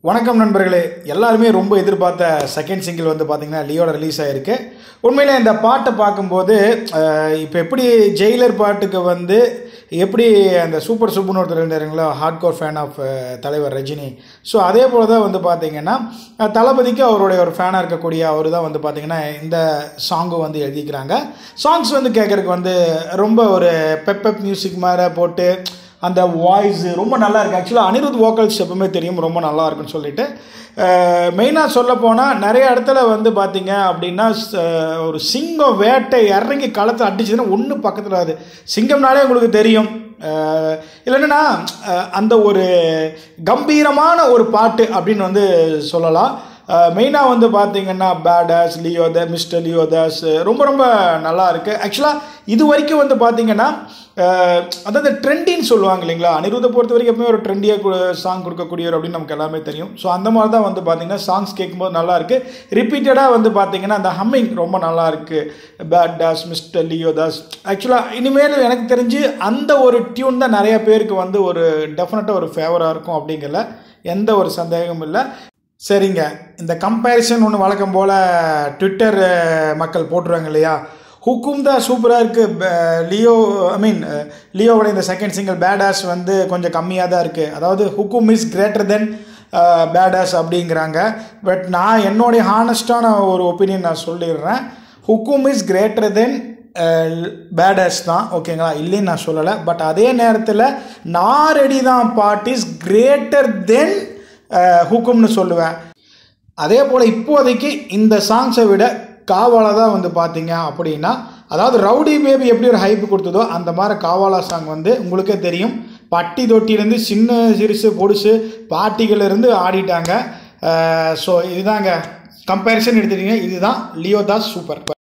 வணக்கம் நண்பர்களே எல்லாருமே ரொம்ப எதிர்பார்த்த செகண்ட் சிங்கிள் வந்து பார்த்தீங்கன்னா லியோட ரிலீஸ் ஆகிருக்கு உண்மையிலே இந்த பாட்டை பார்க்கும்போது இப்போ எப்படி ஜெயிலர் பாட்டுக்கு வந்து எப்படி அந்த சூப்பர் சுப்புன்னு ஒருத்தர் இருந்தாருங்களா ஹார்ட் கோர் ஃபேன் ஆஃப் தலைவர் ரஜினி ஸோ அதே போல் தான் வந்து பார்த்தீங்கன்னா அஹ், தளபதிக்கு அவருடைய ஒரு ஃபேனாக இருக்கக்கூடிய அவர் தான் வந்து பார்த்தீங்கன்னா இந்த சாங்கும் வந்து எழுதிக்கிறாங்க சாங்ஸ் வந்து கேட்குறதுக்கு வந்து ரொம்ப ஒரு பெப்பப் மியூசிக் மாதிரி போட்டு அந்த வாய்ஸ் ரொம்ப நல்லா இருக்குது ஆக்சுவலாக அனிருத் வோக்கல்ஸ் எப்பவுமே தெரியும் ரொம்ப நல்லா இருக்குன்னு சொல்லிட்டு மெயினாக சொல்ல போனால் நிறைய இடத்துல வந்து பார்த்தீங்க அப்படின்னா ச- ஒரு சிங்கம் வேட்டை இறங்கி களத்தை அடிச்சதுன்னா ஒன்று பக்கத்தில் அது சிங்கம்னாலே உங்களுக்கு தெரியும் அஹ் இல்லைன்னா அஹ் அந்த ஒரு கம்பீரமான ஒரு பாட்டு அப்படின்னு வந்து சொல்லலாம் மெயினாக வந்து பார்த்தீங்கன்னா பேடாஸ் லியோத மிஸ்டர் லியோதாஸ் ரொம்ப ரொம்ப நல்லா இருக்குது ஆக்சுவலாக இது வரைக்கும் வந்து பார்த்தீங்கன்னா அஹ், அதாவது ட்ரெண்டின்னு சொல்லுவாங்க இல்லைங்களா அனிருத்தை பொறுத்த வரைக்கும் எப்பவுமே ஒரு ட்ரெண்டியாக சாங் கொடுக்கக்கூடியவர் அப்படின்னு நமக்கு எல்லாமே தெரியும் ஸோ அந்த மாதிரி தான் வந்து பார்த்தீங்கன்னா சாங்ஸ் கேட்கும்போது நல்லா இருக்குது ரிப்பீட்டடாக வந்து பார்த்தீங்கன்னா அந்த ஹம்மிங் ரொம்ப நல்லா இருக்குது பேட் டாஸ் மிஸ்டர் லியோதாஸ் ஆக்சுவலாக இனிமேல் எனக்கு தெரிஞ்சு அந்த ஒரு டியூன் தான் நிறைய பேருக்கு வந்து ஒரு டெஃபினட்டாக ஒரு ஃபேவராக இருக்கும் அப்படிங்கல எந்த ஒரு சந்தேகமும் இல்லை சரிங்க இந்த கம்பேரிசன் ஒன்று வழக்கம் போல் ட்விட்டர் அஹ், மக்கள் போட்டுருவாங்க இல்லையா ஹுக்கும் தான் சூப்பராக இருக்குது லியோ ஐ மீன் லியோவோட இந்த செகண்ட் சிங்கிள் பேடாஸ் வந்து கொஞ்சம் கம்மியாக தான் இருக்குது அதாவது Hukum is greater than badass அப்படிங்கிறாங்க பட் நான் என்னுடைய ஹானஸ்டான ஒரு ஒப்பீனியன் நான் சொல்லிடுறேன் ஹுக்கும் இஸ் கிரேட்டர் தென் பேடஸ் தான் ஓகேங்களா இல்லைன்னு நான் சொல்லலை பட் அதே நேரத்தில் நான் ரெடி தான் பார்ட் இஸ் கிரேட்டர் தென் ஹுக்கும்னு சொல்லுவேன் அதே போல் இப்போதைக்கு இந்த சாங்ஸை விட காவாலா தான் வந்து பார்த்தீங்க அப்படின்னா அதாவது ரவுடி பேபி எப்படி ஒரு ஹைப் கொடுத்ததோ அந்த மாதிரி காவாலா சாங் வந்து உங்களுக்கே தெரியும் பட்டி தொட்டியிலேருந்து சின்ன சிறுசு பொடுசு பாட்டிகள் இருந்து ஆடிட்டாங்க ஸோ இதுதாங்க கம்பேரிசன் எடுத்துட்டீங்க இதுதான் லியோ தாஸ் சூப்பர்